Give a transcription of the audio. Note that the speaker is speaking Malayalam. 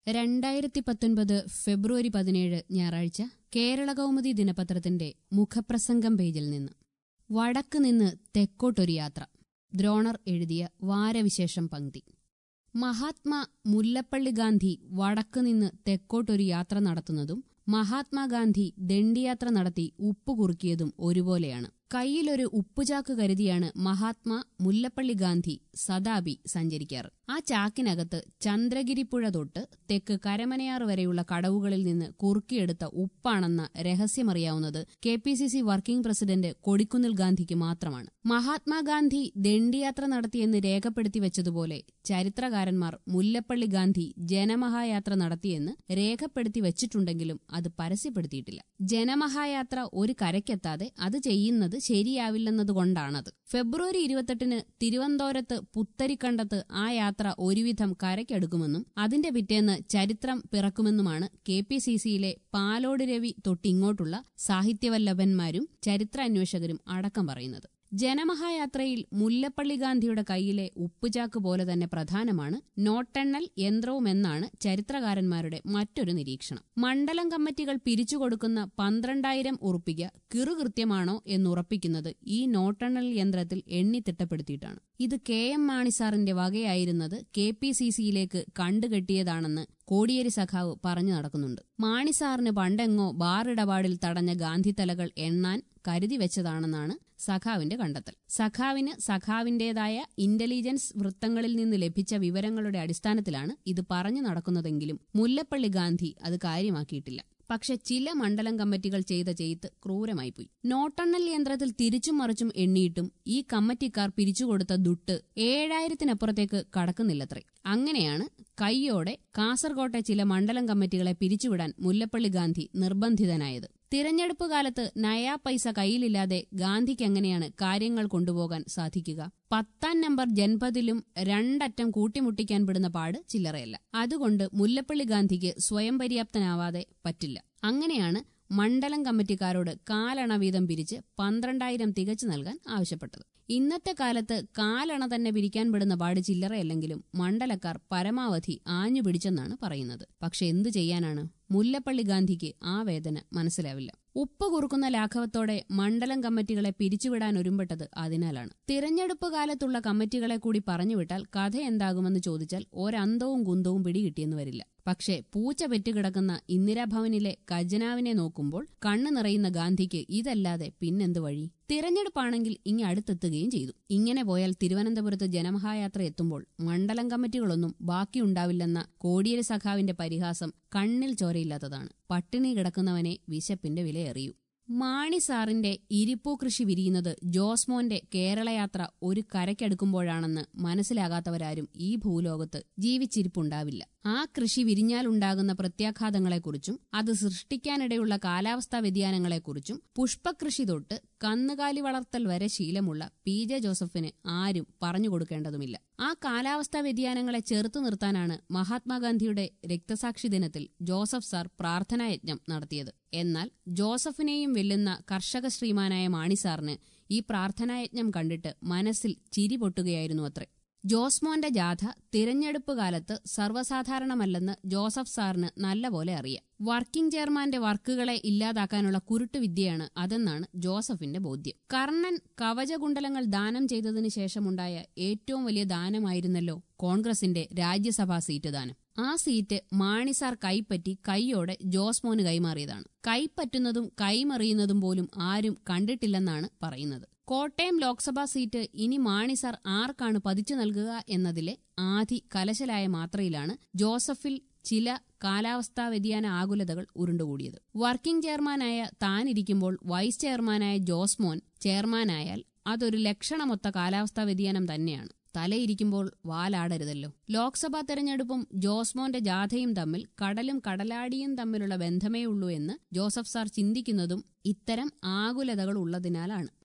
രണ്ടായിരത്തി പത്തൊൻപത് ഫെബ്രുവരി പതിനേഴ് ഞായറാഴ്ച കേരള കൗമുദി ദിനപത്രത്തിന്റെ മുഖപ്രസംഗം പേജിൽ നിന്ന് വടക്ക് നിന്ന് തെക്കോട്ടൊരു യാത്ര ദ്രോണർ എഴുതിയ വാരവിശേഷം പങ്ക്തി മഹാത്മാ മുല്ലപ്പള്ളി ഗാന്ധി വടക്ക് നിന്ന് തെക്കോട്ടൊരു യാത്ര നടത്തുന്നതും മഹാത്മാഗാന്ധി ദണ്ഡിയാത്ര നടത്തി ഉപ്പ് കുറുക്കിയതും ഒരുപോലെയാണ് കയ്യിലൊരു ഉപ്പുചാക്ക് കരുതിയാണ് മഹാത്മാ മുല്ലപ്പള്ളി ഗാന്ധി സദാബി സഞ്ചരിക്കാറ് ആ ചാക്കിനകത്ത് ചന്ദ്രഗിരിപ്പുഴ തൊട്ട് തെക്ക് കരമനയാർ വരെയുള്ള കടവുകളിൽ നിന്ന് കുറുക്കിയെടുത്ത ഉപ്പാണെന്ന രഹസ്യമറിയാവുന്നത് K P C C working president Kodikunnil ഗാന്ധിക്ക് മാത്രമാണ് മഹാത്മാഗാന്ധി ദണ്ഡിയാത്ര നടത്തിയെന്ന് രേഖപ്പെടുത്തി വെച്ചതുപോലെ ചരിത്രകാരന്മാർ മുല്ലപ്പള്ളി ഗാന്ധി ജനമഹായാത്ര നടത്തിയെന്ന് രേഖപ്പെടുത്തി വെച്ചിട്ടുണ്ടെങ്കിലും അത് പരസ്യപ്പെടുത്തിയിട്ടില്ല ജനമഹായാത്ര ഒരു കരയ്ക്കെത്താതെ അത് ചെയ്യുന്നത് ശരിയാവില്ലെന്നതുകൊണ്ടാണത് ഫെബ്രുവരി ഇരുപത്തെട്ടിന് തിരുവനന്തപുരത്ത് പുത്തരിക്കണ്ടത്ത് ആ യാത്ര ഒരുവിധം കരയ്ക്കടുക്കുമെന്നും അതിന്റെ പിറ്റേന്ന് ചരിത്രം പിറക്കുമെന്നുമാണ് കെ പി സി സിയിലെ പാലോട് രവി തൊട്ടിങ്ങോട്ടുള്ള സാഹിത്യവല്ലഭന്മാരും ചരിത്രാന്വേഷകരും അടക്കം പറയുന്നത് ജനമഹായാത്രയിൽ മുല്ലപ്പള്ളി ഗാന്ധിയുടെ കയ്യിലെ ഉപ്പുചാക്ക് പോലെ തന്നെ പ്രധാനമാണ് നോട്ടെണ്ണൽ യന്ത്രവുമെന്നാണ് ചരിത്രകാരന്മാരുടെ മറ്റൊരു നിരീക്ഷണം മണ്ഡലം കമ്മിറ്റികൾ പിരിച്ചുകൊടുക്കുന്ന പന്ത്രണ്ടായിരം ഉറുപ്പിക കിറുകൃത്യമാണോ എന്നുറപ്പിക്കുന്നത് ഈ നോട്ടെണ്ണൽ യന്ത്രത്തിൽ എണ്ണി തിട്ടപ്പെടുത്തിയിട്ടാണ് ഇത് കെ എം മാണിസാറിന്റെ വകയായിരുന്നത് കെ പി സി സിയിലേക്ക് കണ്ടുകെട്ടിയതാണെന്ന് കോടിയേരി സഖാവ് പറഞ്ഞു നടക്കുന്നുണ്ട് മാണിസാറിന് പണ്ടെങ്ങോ ബാറിടപാടിൽ തടഞ്ഞ ഗാന്ധിത്തലകൾ എണ്ണാൻ കരുതി വെച്ചതാണെന്നാണ് സഖാവിന്റെ കണ്ടെത്തൽ സഖാവിന് സഖാവിന്റേതായ ഇന്റലിജൻസ് വൃത്തങ്ങളിൽ നിന്ന് ലഭിച്ച വിവരങ്ങളുടെ അടിസ്ഥാനത്തിലാണ് ഇത് പറഞ്ഞു നടക്കുന്നതെങ്കിലും മുല്ലപ്പള്ളി ഗാന്ധി അത് കാര്യമാക്കിയിട്ടില്ല പക്ഷെ ചില മണ്ഡലം കമ്മിറ്റികൾ ചെയ്ത ചെയ്ത്ത് ക്രൂരമായിപ്പോയി നോട്ടെണ്ണൽ യന്ത്രത്തിൽ തിരിച്ചും മറിച്ചും എണ്ണിയിട്ടും ഈ കമ്മിറ്റിക്കാർ പിരിച്ചുകൊടുത്ത ദുട്ട് ഏഴായിരത്തിനപ്പുറത്തേക്ക് കടക്കുന്നില്ലത്രേ അങ്ങനെയാണ് കൈയോടെ കാസർകോട്ടെ ചില മണ്ഡലം കമ്മിറ്റികളെ പിരിച്ചുവിടാൻ മുല്ലപ്പള്ളി ഗാന്ധി നിർബന്ധിതനായത് തിരഞ്ഞെടുപ്പ് കാലത്ത് നയാ പൈസ കയ്യിലില്ലാതെ ഗാന്ധിക്ക് എങ്ങനെയാണ് കാര്യങ്ങൾ കൊണ്ടുപോകാൻ സാധിക്കുക പത്താം നമ്പർ ജൻപതിലും രണ്ടറ്റം കൂട്ടിമുട്ടിക്കാൻ പെടുന്ന പാട് ചില്ലറയല്ല അതുകൊണ്ട് മുല്ലപ്പള്ളി ഗാന്ധിക്ക് സ്വയം പര്യാപ്തനാവാതെ പറ്റില്ല അങ്ങനെയാണ് മണ്ഡലം കമ്മിറ്റിക്കാരോട് കാലണ വീതം പിരിച്ച് പന്ത്രണ്ടായിരം തികച്ചു നൽകാൻ ആവശ്യപ്പെട്ടത് ഇന്നത്തെ കാലത്ത് കാലണ തന്നെ പിരിക്കാൻ പെടുന്ന പാട് ചില്ലറയല്ലെങ്കിലും മണ്ഡലക്കാർ പരമാവധി ആഞ്ഞു പിടിച്ചെന്നാണ് പറയുന്നത് പക്ഷെ എന്തു ചെയ്യാനാണ് മുല്ലപ്പള്ളി ഗാന്ധിക്ക് ആ വേദന മനസ്സിലാവില്ല ഉപ്പ് കുറുക്കുന്ന ലാഘവത്തോടെ മണ്ഡലം കമ്മിറ്റികളെ പിരിച്ചുവിടാൻ ഒരുമ്പെട്ടത് അതിനാലാണ് തിരഞ്ഞെടുപ്പ് കാലത്തുള്ള കമ്മിറ്റികളെ കൂടി പറഞ്ഞുവിട്ടാൽ കഥ എന്താകുമെന്ന് ചോദിച്ചാൽ ഒരന്തവും കുന്തവും പിടികിട്ടിയെന്ന് വരില്ല പക്ഷേ പൂച്ച പെറ്റുകിടക്കുന്ന ഇന്ദിരാഭവനിലെ ഖജനാവിനെ നോക്കുമ്പോൾ കണ്ണു നിറയുന്ന ഗാന്ധിക്ക് ഇതല്ലാതെ പിന്നെന്ത് വഴി തിരഞ്ഞെടുപ്പാണെങ്കിൽ ഇങ്ങ് അടുത്തെത്തുകയും ചെയ്തു ഇങ്ങനെ പോയാൽ തിരുവനന്തപുരത്ത് ജനമഹായാത്ര എത്തുമ്പോൾ മണ്ഡലം കമ്മിറ്റികളൊന്നും ബാക്കിയുണ്ടാവില്ലെന്ന കോടിയേരി സഖാവിന്റെ പരിഹാസം കണ്ണിൽ ചോരയില്ലാത്തതാണ് പട്ടിണി കിടക്കുന്നവനെ വിശപ്പിന്റെ വിലയറിയൂ മാണി സാറിന്റെ ഇരിപ്പൂ കൃഷി വിരിയുന്നത് ജോസ്മോന്റെ കേരളയാത്ര ഒരു കരയ്ക്കടുക്കുമ്പോഴാണെന്ന് മനസ്സിലാകാത്തവരാരും ഈ ഭൂലോകത്ത് ജീവിച്ചിരിപ്പുണ്ടാവില്ല ആ കൃഷി വിരിഞ്ഞാലുണ്ടാകുന്ന പ്രത്യാഘാതങ്ങളെക്കുറിച്ചും അത് സൃഷ്ടിക്കാനിടയുള്ള കാലാവസ്ഥാ വ്യതിയാനങ്ങളെക്കുറിച്ചും പുഷ്പകൃഷി തൊട്ട് കന്നുകാലി വളർത്തൽ വരെ ശീലമുള്ള പി ജെ ജോസഫിന് ആരും പറഞ്ഞു കൊടുക്കേണ്ടതുമില്ല ആ കാലാവസ്ഥാ വ്യതിയാനങ്ങളെ ചെറുത്തു നിർത്താനാണ് മഹാത്മാഗാന്ധിയുടെ രക്തസാക്ഷി ദിനത്തിൽ ജോസഫ് സാർ പ്രാർത്ഥനായജ്ഞം നടത്തിയത് എന്നാൽ ജോസഫിനെയും വെല്ലുന്ന കർഷക ശ്രീമാനായ മാണിസാറിന് ഈ പ്രാർത്ഥനായജ്ഞം കണ്ടിട്ട് മനസ്സിൽ ചിരി പൊട്ടുകയായിരുന്നു അത്രേ ജോസ്മോന്റെ ജാഥ തിരഞ്ഞെടുപ്പ് കാലത്ത് സർവ്വസാധാരണമല്ലെന്ന് ജോസഫ് സാറിന് നല്ലപോലെ അറിയാം വർക്കിംഗ് ചെയർമാന്റെ വർക്കുകളെ ഇല്ലാതാക്കാനുള്ള കുരുട്ടുവിദ്യയാണ് അതെന്നാണ് ജോസഫിന്റെ ബോധ്യം കർണൻ കവചകുണ്ടലങ്ങൾ ദാനം ചെയ്തതിനു ശേഷമുണ്ടായ ഏറ്റവും വലിയ ദാനമായിരുന്നല്ലോ കോൺഗ്രസിന്റെ രാജ്യസഭാ സീറ്റ് ദാനം ആ സീറ്റ് മാണിസാർ കൈപ്പറ്റി കൈയോടെ ജോസ്മോന് കൈമാറിയതാണ് കൈപ്പറ്റുന്നതും കൈമറിയുന്നതും പോലും ആരും കണ്ടിട്ടില്ലെന്നാണ് പറയുന്നത് കോട്ടയം ലോക്സഭാ സീറ്റ് ഇനി മാണിസാർ ആർക്കാണ് പതിച്ചു നൽകുക എന്നതിലെ ആദി കലശലായ മാത്രയിലാണ് ജോസഫിൽ ചില കാലാവസ്ഥാ വ്യതിയാന ആകുലതകൾ ഉരുണ്ടുകൂടിയത് വർക്കിംഗ് ചെയർമാനായ താനിരിക്കുമ്പോൾ വൈസ് ചെയർമാനായ ജോസ്മോൻ ചെയർമാനായാൽ അതൊരു ലക്ഷണമൊത്ത കാലാവസ്ഥാ വ്യതിയാനം തന്നെയാണ് തലയിരിക്കുമ്പോൾ വാലാടരുതല്ലോ ലോക്സഭാ തെരഞ്ഞെടുപ്പും ജോസ്മോന്റെ ജാഥയും തമ്മിൽ കടലും കടലാടിയും തമ്മിലുള്ള ബന്ധമേ ഉള്ളൂ എന്ന് ജോസഫ് സാർ ചിന്തിക്കുന്നതും ഇത്തരം ആകുലതകൾ ഉള്ളതിനാലാണ്